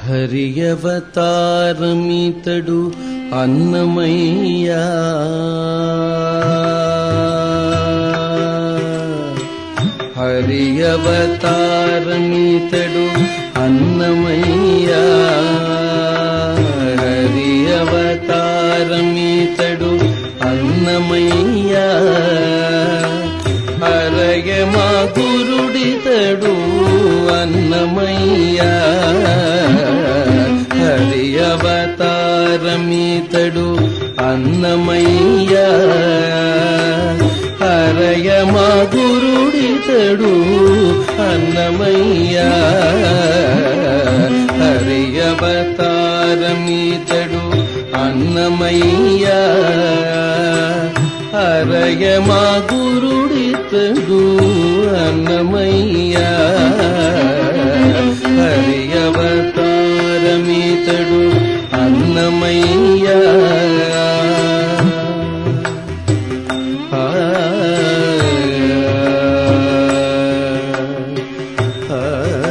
హరి అవతారమితడు అన్నమయ్యా హరి అవతారమితడు అన్నమయ్యా హరి అవతారమితడు అన్నమయ్యా హరయ మా గురుడితడు అన్నమయ్యా హరి అవతారమితడు అన్నమయ్యా హరయ మా గురుడితడు అన్నమయ్యా హరి అవతారమితడు అన్నమయ్యా హరయ మా గురుడితడు అన్నమయ్యా హరి అవతారమితడు అన్నమయ్యా ఆ, ఆ,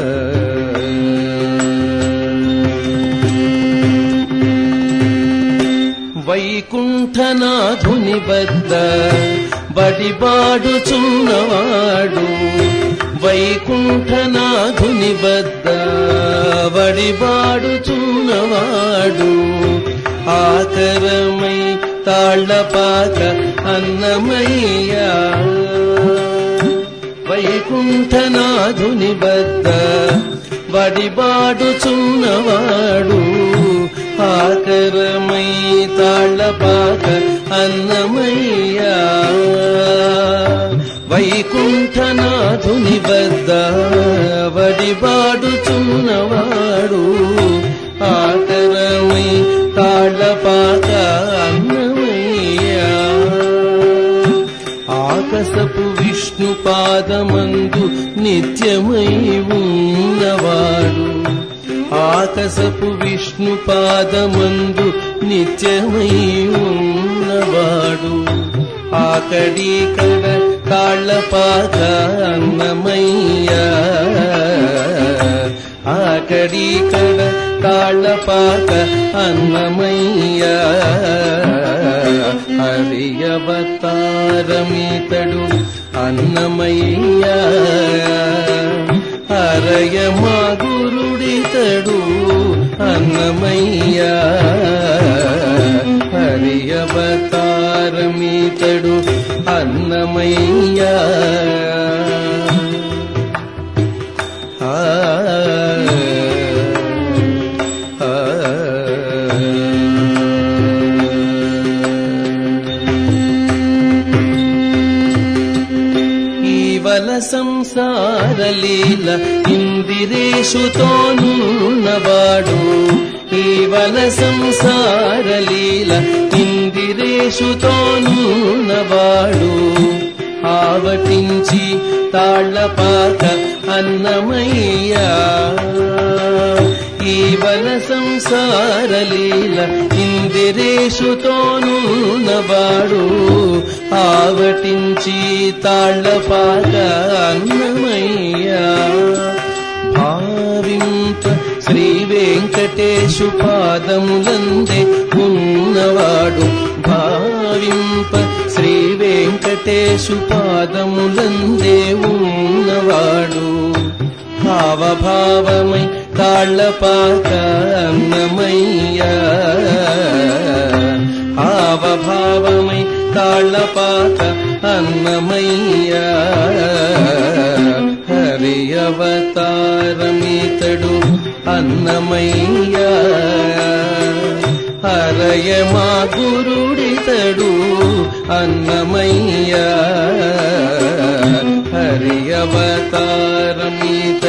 వైకుంఠనాథుని వద్ద బడిబాడుచున్నవాడు వైకుంఠనాథుని వద్ద బడిబాడుచున్నవాడు ఆకరమై తాళ్లపాక అన్నమయ్యా వైకుంఠనాథుని వద్ద వడిబాడుచున్నవాడు ఆకరమై తాళ్లపాక అన్నమయ్యా వైకుంఠనాథుని వద్ద వడిబాడుచున్నవాడు ఆకరమై తాళ్లపాక అన్నమయ్యా ఆకసపు విష్ణు పాదమందు నిత్యమై ఉన్నవాడు ఆకసపు విష్ణు పాదమందు నిత్యమై ఉన్నవాడు ఆకడీకడ కాళ్ళపాక అన్నమయ్యా ఆకడీకడ కాళ్ళపాక అన్నమయ్యా హరి అవతారమితడు అన్నమయ్యా హరయ మా గురుడితడు అన్నమయ్యా హరి అవతారమితడు అన్నమయ్యా ఆ ఆ ఈవల సంసారలీల ఇందిరేషుతోనున్నవాడు ఈవల సంసారలీల ఇందిరేషుతోనున్నవాడు ఆవటించి తాళ్లపాక అన్నమయ్యా ఈవల సంసారలీల ఇందిరేషుతోనున్నవాడు ఆవటించి తాళ్లపాక అన్నమయ్యా భావింప శ్రీ వెంకటేశు పాదములందే ఉన్నవాడు భావింప శ్రీ వెంకటేశు పాదములందే ఉన్నవాడు భావభావమై తాళ్లపాక అన్నమయ్యా భావభావమై తాళ్లపాక అన్నమయ్యా హరి అవతారమితడు అన్నమయ్యా హరయ మా గురుడితడు అన్నమయ్యా హరి అవతారమితడు